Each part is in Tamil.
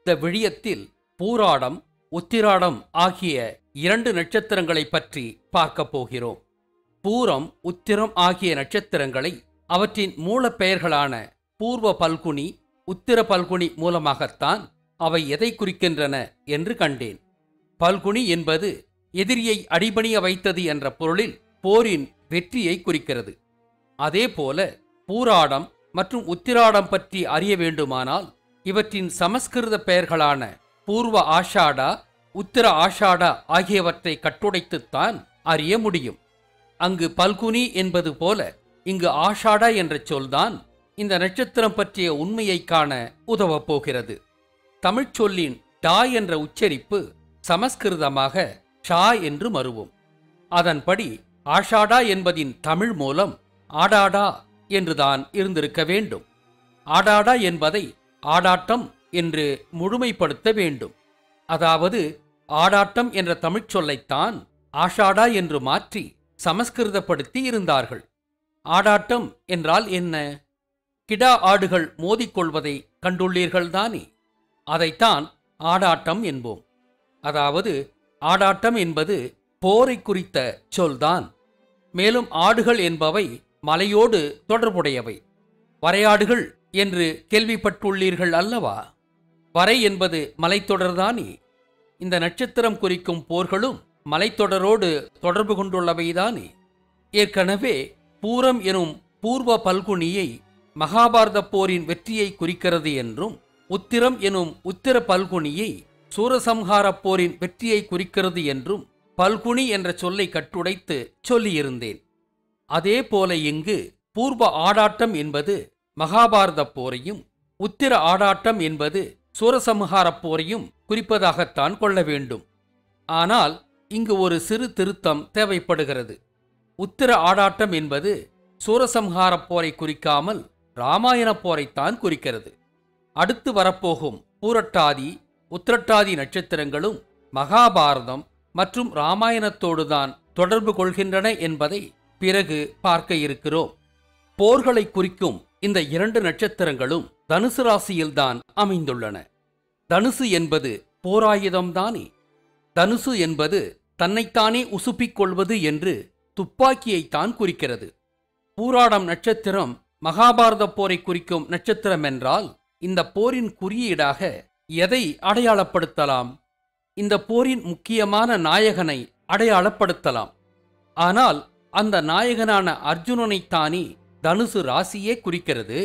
இந்த விழியத்தில் பூராடம் உத்திராடம் ஆகிய இரண்டு நட்சத்திரங்களைப் பற்றி பார்க்கப் போகிறோம் பூரம் உத்திரம் ஆகிய நட்சத்திரங்களை அவற்றின் மூலப் பெயர்களான பூர்வ பல்குனி உத்திர பல்குனி மூலமாகத்தான் அவை எதை குறிக்கின்றன என்று கண்டேன் பல்குனி என்பது எதிரியை அடிபணிய வைத்தது என்ற பொருளில் போரின் வெற்றியை குறிக்கிறது அதேபோல பூராடம் மற்றும் உத்திராடம் பற்றி அறிய வேண்டுமானால் இவற்றின் சமஸ்கிருத பெயர்களான பூர்வ ஆஷாடா உத்திர ஆஷாடா ஆகியவற்றை கட்டுடைத்துத்தான் அறிய முடியும் அங்கு பல்குனி என்பது போல இங்கு ஆஷாடா என்ற சொல்தான் இந்த நட்சத்திரம் பற்றிய உண்மையை காண உதவப் போகிறது தமிழ்ச் சொல்லின் டா என்ற உச்சரிப்பு சமஸ்கிருதமாக ஷா என்று மறுவும் அதன்படி ஆஷாடா என்பதின் தமிழ் மூலம் ஆடாடா என்றுதான் இருந்திருக்க வேண்டும் ஆடாடா என்பதை ஆடாட்டம் என்று முழுமைப்படுத்த வேண்டும் அதாவது ஆடாட்டம் என்ற தமிழ்ச் சொல்லைத்தான் ஆஷாடா என்று மாற்றி சமஸ்கிருதப்படுத்தி இருந்தார்கள் ஆடாட்டம் என்றால் என்ன கிடா ஆடுகள் மோதிக்கொள்வதை கண்டுள்ளீர்கள்தானே அதைத்தான் ஆடாட்டம் என்போம் அதாவது ஆடாட்டம் என்பது போரை குறித்த சொல்தான் மேலும் ஆடுகள் என்பவை மலையோடு தொடர்புடையவை வரையாடுகள் என்று கேள்விப்பட்டுள்ளீர்கள் அல்லவா வரை என்பது மலைத்தொடர்தானே இந்த நட்சத்திரம் குறிக்கும் போர்களும் மலைத்தொடரோடு தொடர்பு கொண்டுள்ளவைதானே ஏற்கனவே பூரம் எனும் பூர்வ பல்குனியை மகாபாரத போரின் வெற்றியை குறிக்கிறது என்றும் உத்திரம் எனும் உத்திர பல்குனியை சூரசம்ஹாரப் போரின் வெற்றியை குறிக்கிறது என்றும் பல்குனி என்ற சொல்லை கட்டுடைத்து சொல்லியிருந்தேன் அதே போல இங்கு பூர்வ ஆடாட்டம் என்பது மகாபாரத போரையும் உத்திர ஆடாட்டம் என்பது சூரசம்ஹாரப் போரையும் குறிப்பதாகத்தான் கொள்ள வேண்டும் ஆனால் இங்கு ஒரு சிறு திருத்தம் தேவைப்படுகிறது உத்திர ஆடாட்டம் என்பது சூரசம்ஹாரப் போரை குறிக்காமல் இராமாயணப் போரைத்தான் குறிக்கிறது அடுத்து வரப்போகும் பூரட்டாதி உத்திரட்டாதி நட்சத்திரங்களும் மகாபாரதம் மற்றும் இராமாயணத்தோடுதான் தொடர்பு கொள்கின்றன என்பதை பிறகு பார்க்க இருக்கிறோம் போர்களை குறிக்கும் இந்த இரண்டு நட்சத்திரங்களும் தனுசு ராசியில்தான் அமைந்துள்ளன தனுசு என்பது போராயுதம்தானே தனுசு என்பது தன்னைத்தானே உசுப்பிக் கொள்வது என்று துப்பாக்கியைத்தான் குறிக்கிறது பூராடம் நட்சத்திரம் மகாபாரத போரை குறிக்கும் நட்சத்திரம் என்றால் இந்த போரின் குறியீடாக எதை அடையாளப்படுத்தலாம் இந்த போரின் முக்கியமான நாயகனை அடையாளப்படுத்தலாம் ஆனால் அந்த நாயகனான அர்ஜுனனைத்தானே தனுசு ராசியே குறிக்கிறது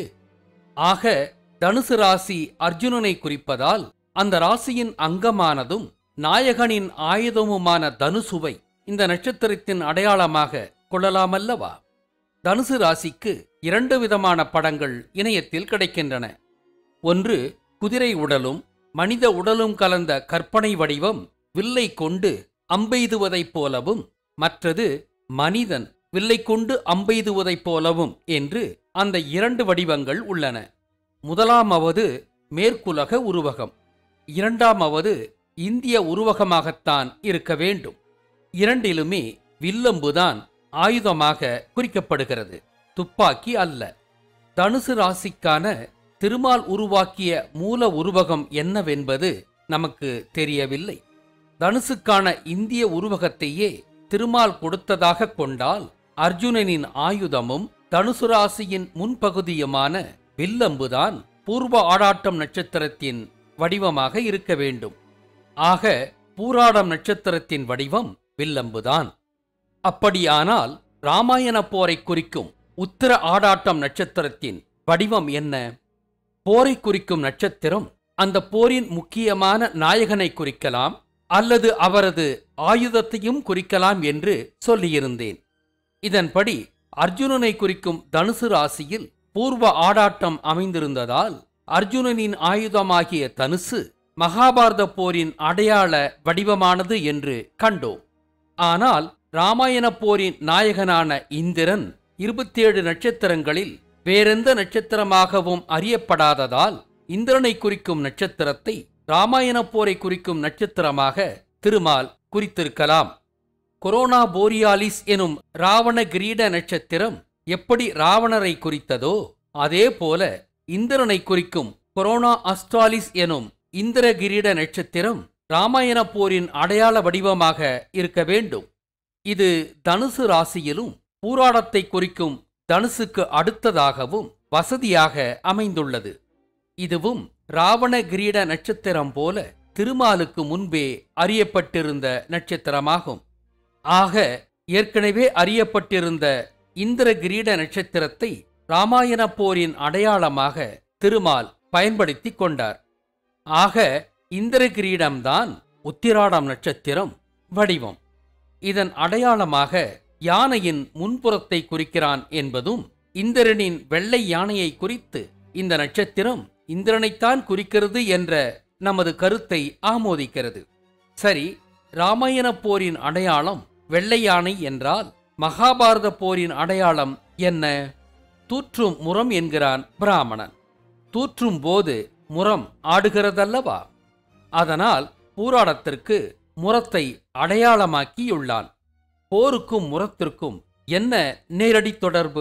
ஆக தனுசு ராசி அர்ஜுனனை குறிப்பதால் அந்த ராசியின் அங்கமானதும் நாயகனின் ஆயுதமுமான தனுசுவை இந்த நட்சத்திரத்தின் அடையாளமாக கொள்ளலாமல்லவா தனுசு ராசிக்கு இரண்டு விதமான படங்கள் இணையத்தில் கிடைக்கின்றன ஒன்று குதிரை உடலும் மனித உடலும் கலந்த கற்பனை வடிவம் வில்லை கொண்டு அம்பெய்துவதைப் போலவும் மற்றது மனிதன் வில்லை கொண்டு அம்பெய்துவதைப் போலவும் என்று அந்த இரண்டு வடிவங்கள் உள்ளன முதலாமாவது மேற்குலக உருவகம் இரண்டாமாவது இந்திய உருவகமாகத்தான் இருக்க வேண்டும் இரண்டிலுமே வில்லம்புதான் ஆயுதமாக குறிக்கப்படுகிறது துப்பாக்கி அல்ல தனுசு ராசிக்கான திருமால் உருவாக்கிய மூல உருவகம் என்னவென்பது நமக்கு தெரியவில்லை தனுசுக்கான இந்திய உருவகத்தையே திருமால் கொடுத்ததாக கொண்டால் அர்ஜுனனின் ஆயுதமும் தனுசு ராசியின் முன்பகுதியுமான வில்லம்புதான் பூர்வ ஆடாட்டம் நட்சத்திரத்தின் வடிவமாக இருக்க வேண்டும் ஆக பூராடம் நட்சத்திரத்தின் வடிவம் வில்லம்புதான் அப்படியானால் ராமாயண போரை குறிக்கும் உத்திர ஆடாட்டம் நட்சத்திரத்தின் வடிவம் என்ன போரை குறிக்கும் நட்சத்திரம் அந்த போரின் முக்கியமான நாயகனை குறிக்கலாம் அல்லது அவரது ஆயுதத்தையும் குறிக்கலாம் என்று சொல்லியிருந்தேன் இதன்படி அர்ஜுனனை குறிக்கும் தனுசு ராசியில் பூர்வ ஆடாட்டம் அமைந்திருந்ததால் அர்ஜுனனின் ஆயுதமாகிய தனுசு மகாபாரத போரின் அடையாள வடிவமானது என்று கண்டோம் ஆனால் ராமாயண போரின் நாயகனான இந்திரன் இருபத்தேழு நட்சத்திரங்களில் வேறெந்த நட்சத்திரமாகவும் அறியப்படாததால் இந்திரனை குறிக்கும் நட்சத்திரத்தை ராமாயண போரை குறிக்கும் நட்சத்திரமாக திருமால் குறித்திருக்கலாம் கொரோனா போரியாலிஸ் எனும் ராவண கிரீட நட்சத்திரம் எப்படி ராவணரை குறித்ததோ அதே போல இந்திரனை குறிக்கும் கொரோனா அஸ்ட்ராலிஸ் எனும் இந்திரகிரீட நட்சத்திரம் ராமாயண போரின் அடையாள வடிவமாக இருக்க வேண்டும் இது தனுசு ராசியிலும் பூராடத்தை குறிக்கும் தனுசுக்கு அடுத்ததாகவும் வசதியாக அமைந்துள்ளது இதுவும் ராவண கிரீட நட்சத்திரம் போல திருமாலுக்கு முன்பே அறியப்பட்டிருந்த நட்சத்திரமாகும் ஆக ஏற்கனவே அறியப்பட்டிருந்த இந்திர கிரீட நட்சத்திரத்தை ராமாயண போரின் அடையாளமாக திருமால் பயன்படுத்திக் கொண்டார் ஆக இந்திர கிரீடம்தான் உத்திராடம் நட்சத்திரம் வடிவம் இதன் அடையாளமாக யானையின் முன்புறத்தை குறிக்கிறான் என்பதும் இந்திரனின் வெள்ளை யானையை குறித்து இந்த நட்சத்திரம் இந்திரனைத்தான் குறிக்கிறது என்ற நமது கருத்தை ஆமோதிக்கிறது சரி ராமாயண போரின் அடையாளம் வெள்ளை யானை என்றால் மகாபாரத போரின் அடையாளம் என்ன தூற்றும் முரம் என்கிறான் பிராமணன் தூற்றும் போது முரம் ஆடுகிறதல்லவா அதனால் பூராடத்திற்கு முரத்தை அடையாளமாக்கியுள்ளான் போருக்கும் முரத்திற்கும் என்ன நேரடி தொடர்பு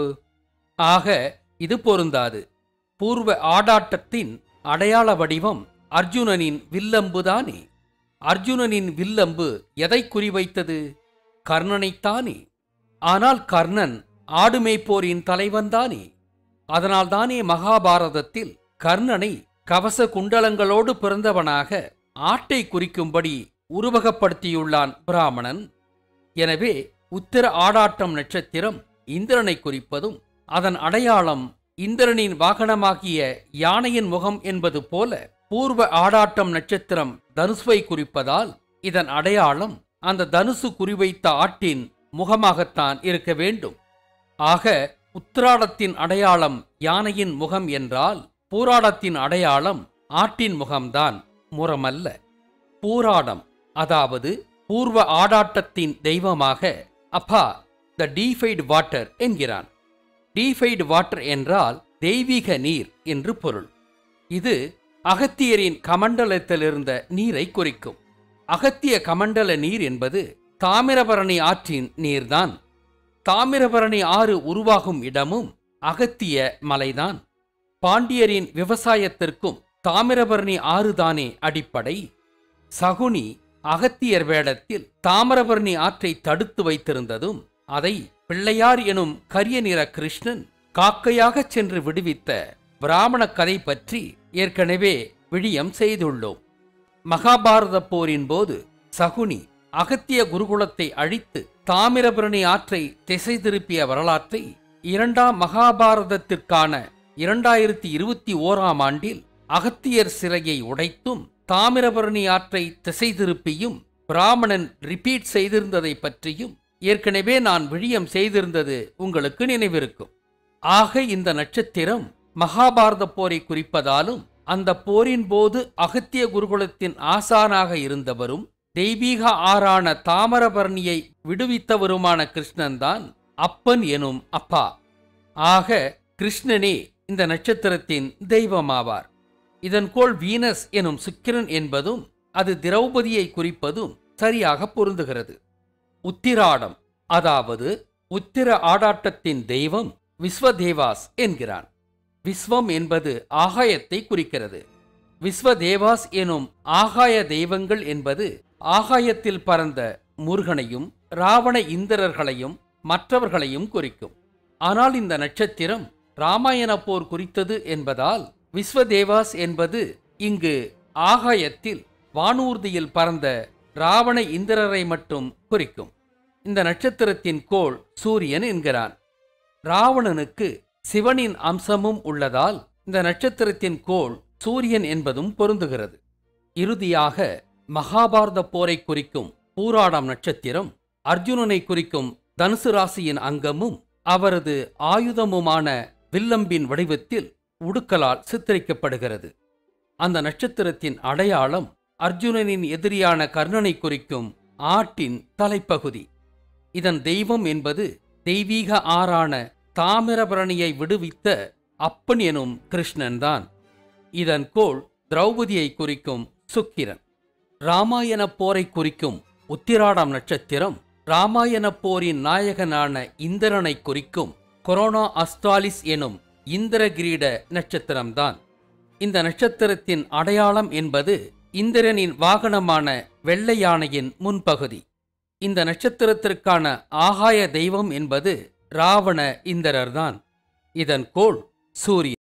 ஆக இது பொருந்தாது பூர்வ ஆடாட்டத்தின் அடையாள வடிவம் அர்ஜுனனின் வில்லம்புதானே அர்ஜுனனின் வில்லம்பு எதை குறிவைத்தது கர்ணனைத்தானே ஆனால் கர்ணன் ஆடுமேய்ப்போரின் தலைவன்தானே அதனால்தானே மகாபாரதத்தில் கர்ணனை கவச குண்டலங்களோடு பிறந்தவனாக ஆட்டை குறிக்கும்படி உருவகப்படுத்தியுள்ளான் பிராமணன் எனவே உத்திர ஆடாட்டம் நட்சத்திரம் இந்திரனை குறிப்பதும் அதன் அடையாளம் இந்திரனின் வாகனமாகிய யானையின் முகம் என்பது போல பூர்வ ஆடாட்டம் நட்சத்திரம் தனுசுவை குறிப்பதால் இதன் அடையாளம் அந்த தனுசு குறிவைத்த ஆட்டின் முகமாகத்தான் இருக்க வேண்டும் ஆக உத்திராடத்தின் அடையாளம் யானையின் முகம் என்றால் பூராடத்தின் அடையாளம் ஆட்டின் முகம்தான் முறமல்ல பூராடம் அதாவது பூர்வ ஆடாட்டத்தின் தெய்வமாக அப்பா த டீஃபைடு வாட்டர் என்கிறான் டீஃபைடு வாட்டர் என்றால் தெய்வீக நீர் என்று பொருள் இது அகத்தியரின் கமண்டலத்திலிருந்த நீரை குறிக்கும் அகத்திய கமண்டல நீர் என்பது தாமிரபரணி ஆற்றின் நீர்தான் தாமிரபரணி ஆறு உருவாகும் இடமும் அகத்திய மலைதான் பாண்டியரின் விவசாயத்திற்கும் தாமிரபரணி ஆறுதானே அடிப்படை சகுனி அகத்தியர் வேடத்தில் தாமிரபரணி ஆற்றை தடுத்து வைத்திருந்ததும் அதை பிள்ளையார் எனும் கரிய நிற கிருஷ்ணன் காக்கையாகச் சென்று விடுவித்த பிராமண கதை பற்றி ஏற்கனவே விழியம் செய்துள்ளோம் மகாபாரத போரின் போது சகுனி அகத்திய குருகுலத்தை அழித்து தாமிரபரணி ஆற்றை திசை திருப்பிய வரலாற்றை இரண்டாம் மகாபாரதத்திற்கான இரண்டாயிரத்தி இருபத்தி ஓராம் ஆண்டில் அகத்தியர் சிறையை உடைத்தும் தாமிரபரணி ஆற்றை திசை திருப்பியும் பிராமணன் ரிப்பீட் செய்திருந்ததை பற்றியும் ஏற்கனவே நான் விழியம் செய்திருந்தது உங்களுக்கு நினைவிருக்கும் ஆக இந்த நட்சத்திரம் மகாபாரத போரை குறிப்பதாலும் அந்த போரின் போது அகத்திய குருகுலத்தின் ஆசானாக இருந்தவரும் தெய்வீக ஆறான தாமரபரணியை விடுவித்தவருமான கிருஷ்ணன்தான் அப்பன் எனும் அப்பா ஆக கிருஷ்ணனே இந்த நட்சத்திரத்தின் தெய்வமாவார் இதன் கோள் வீனஸ் எனும் சுக்கிரன் என்பதும் அது திரௌபதியை குறிப்பதும் சரியாக பொருந்துகிறது உத்திராடம் அதாவது உத்திர ஆடாட்டத்தின் தெய்வம் விஸ்வதேவாஸ் என்கிறான் விஸ்வம் என்பது ஆகாயத்தை குறிக்கிறது விஸ்வதேவாஸ் எனும் ஆகாய தெய்வங்கள் என்பது ஆகாயத்தில் பறந்த முருகனையும் ராவண இந்திரர்களையும் மற்றவர்களையும் குறிக்கும் ஆனால் இந்த நட்சத்திரம் ராமாயண போர் குறித்தது என்பதால் விஸ்வதேவாஸ் என்பது இங்கு ஆகாயத்தில் வானூர்தியில் பறந்த ராவண இந்திரரை மட்டும் குறிக்கும் இந்த நட்சத்திரத்தின் கோள் சூரியன் என்கிறான் ராவணனுக்கு சிவனின் அம்சமும் உள்ளதால் இந்த நட்சத்திரத்தின் கோள் சூரியன் என்பதும் பொருந்துகிறது இறுதியாக மகாபாரத போரை குறிக்கும் பூராடம் நட்சத்திரம் அர்ஜுனனை குறிக்கும் தனுசு ராசியின் அங்கமும் அவரது ஆயுதமுமான வில்லம்பின் வடிவத்தில் உடுக்கலால் சித்தரிக்கப்படுகிறது அந்த நட்சத்திரத்தின் அடையாளம் அர்ஜுனனின் எதிரியான கர்ணனை குறிக்கும் ஆட்டின் தலைப்பகுதி இதன் தெய்வம் என்பது தெய்வீக ஆறான தாமிரபரணியை விடுவித்த அப்பன் எனும் கிருஷ்ணன்தான் இதன் கோள் திரௌபதியை குறிக்கும் சுக்கிரன் ராமாயண போரை குறிக்கும் உத்திராடம் நட்சத்திரம் ராமாயண போரின் நாயகனான இந்திரனை குறிக்கும் கொரோனா அஸ்டாலிஸ் எனும் இந்திர கிரீட நட்சத்திரம்தான் இந்த நட்சத்திரத்தின் அடையாளம் என்பது இந்திரனின் வாகனமான வெள்ளை யானையின் முன்பகுதி இந்த நட்சத்திரத்திற்கான ஆகாய தெய்வம் என்பது ராவண இந்திரர்தான் இதன் கோள் சூரியன்